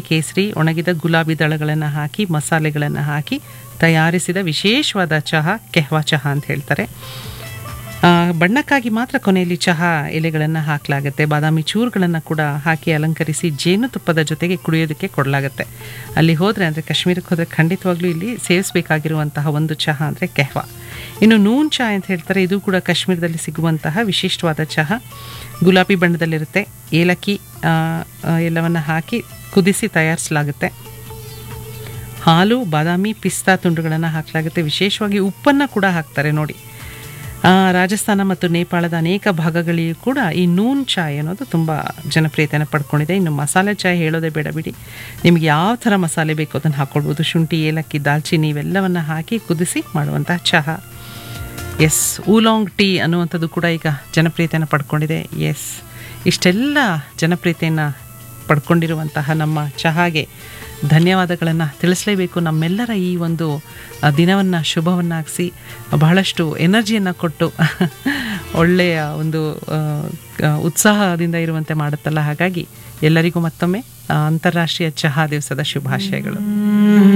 ಕೇಸರಿ ಒಣಗಿದ ಗುಲಾಬಿ ದಳಗಳನ್ನು ಹಾಕಿ ಮಸಾಲೆಗಳನ್ನು ಹಾಕಿ ತಯಾರಿಸಿದ ವಿಶೇಷವಾದ ಚಹಾ ಕೆಹ್ವಾ ಚಹಾ ಅಂತ ಹೇಳ್ತಾರೆ ಆ, ಬಣ್ಣಕ್ಕಾಗಿ ಮಾತ್ರ ಕೊನೆಯಲ್ಲಿ ಚಹಾ ಎಲೆಗಳನ್ನು ಹಾಕಲಾಗುತ್ತೆ ಬಾದಾಮಿ ಚೂರುಗಳನ್ನು ಕೂಡ ಹಾಕಿ ಅಲಂಕರಿಸಿ ಜೇನುತುಪ್ಪದ ಜೊತೆಗೆ ಕುಡಿಯೋದಕ್ಕೆ ಕೊಡಲಾಗುತ್ತೆ ಅಲ್ಲಿ ಹೋದರೆ ಅಂದರೆ ಕಾಶ್ಮೀರಕ್ಕೆ ಹೋದರೆ ಖಂಡಿತವಾಗ್ಲೂ ಇಲ್ಲಿ ಸೇವಿಸಬೇಕಾಗಿರುವಂತಹ ಒಂದು ಚಹಾ ಅಂದರೆ ಕೆಹ್ವಾ ಇನ್ನು ನೂನ್ ಚಹಾ ಅಂತ ಹೇಳ್ತಾರೆ ಇದು ಕೂಡ ಕಾಶ್ಮೀರದಲ್ಲಿ ಸಿಗುವಂತಹ ವಿಶಿಷ್ಟವಾದ ಚಹಾ ಗುಲಾಬಿ ಬಣ್ಣದಲ್ಲಿರುತ್ತೆ ಏಲಕ್ಕಿ ಆ, ಆ, ಎಲ್ಲವನ್ನು ಹಾಕಿ ಕುದಿಸಿ ತಯಾರಿಸಲಾಗುತ್ತೆ ಹಾಲು ಬಾದಾಮಿ ಪಿಸ್ತಾ ತುಂಡುಗಳನ್ನು ಹಾಕಲಾಗುತ್ತೆ ವಿಶೇಷವಾಗಿ ಉಪ್ಪನ್ನು ಕೂಡ ಹಾಕ್ತಾರೆ ನೋಡಿ ಆ, ರಾಜಸ್ಥಾನ ಮತ್ತು ನೇಪಾಳದ ಅನೇಕ ಭಾಗಗಳಿಗೂ ಕೂಡ ಈ ನೂನ್ ಚಾಯ್ ಅನ್ನೋದು ತುಂಬ ಜನಪ್ರಿಯತೆಯನ್ನು ಪಡ್ಕೊಂಡಿದೆ ಇನ್ನು ಮಸಾಲೆ ಚಾಯ್ ಹೇಳೋದೇ ಬೇಡ ಬಿಡಿ ನಿಮಗೆ ಯಾವ ಥರ ಮಸಾಲೆ ಬೇಕೋ ಅದನ್ನು ಹಾಕ್ಕೊಳ್ಬೋದು ಶುಂಠಿ ಏಲಕ್ಕಿ ದಾಲ್ಚಿನ್ನಿ ಇವೆಲ್ಲವನ್ನು ಹಾಕಿ ಕುದಿಸಿ ಮಾಡುವಂತಹ ಚಹಾ ಎಸ್ ಊಲಾಂಗ್ ಟೀ ಅನ್ನುವಂಥದ್ದು ಕೂಡ ಈಗ ಜನಪ್ರಿಯತೆಯನ್ನು ಪಡ್ಕೊಂಡಿದೆ ಎಸ್ ಇಷ್ಟೆಲ್ಲ ಜನಪ್ರಿಯತೆಯನ್ನು ಪಡ್ಕೊಂಡಿರುವಂತಹ ನಮ್ಮ ಚಹಾಗೆ ಧನ್ಯವಾದಗಳನ್ನು ತಿಳಿಸಲೇಬೇಕು ನಮ್ಮೆಲ್ಲರ ಈ ಒಂದು ದಿನವನ್ನು ಶುಭವನ್ನಾಗಿಸಿ ಬಹಳಷ್ಟು ಎನರ್ಜಿಯನ್ನು ಕೊಟ್ಟು ಒಳ್ಳೆಯ ಒಂದು ಆ, ಆ, ಉತ್ಸಾಹದಿಂದ ಇರುವಂತೆ ಮಾಡುತ್ತಲ್ಲ ಹಾಗಾಗಿ ಎಲ್ಲರಿಗೂ ಮತ್ತೊಮ್ಮೆ ಆ, ಅಂತಾರಾಷ್ಟ್ರೀಯ ಚಹಾ ದಿವಸದ ಶುಭಾಶಯಗಳು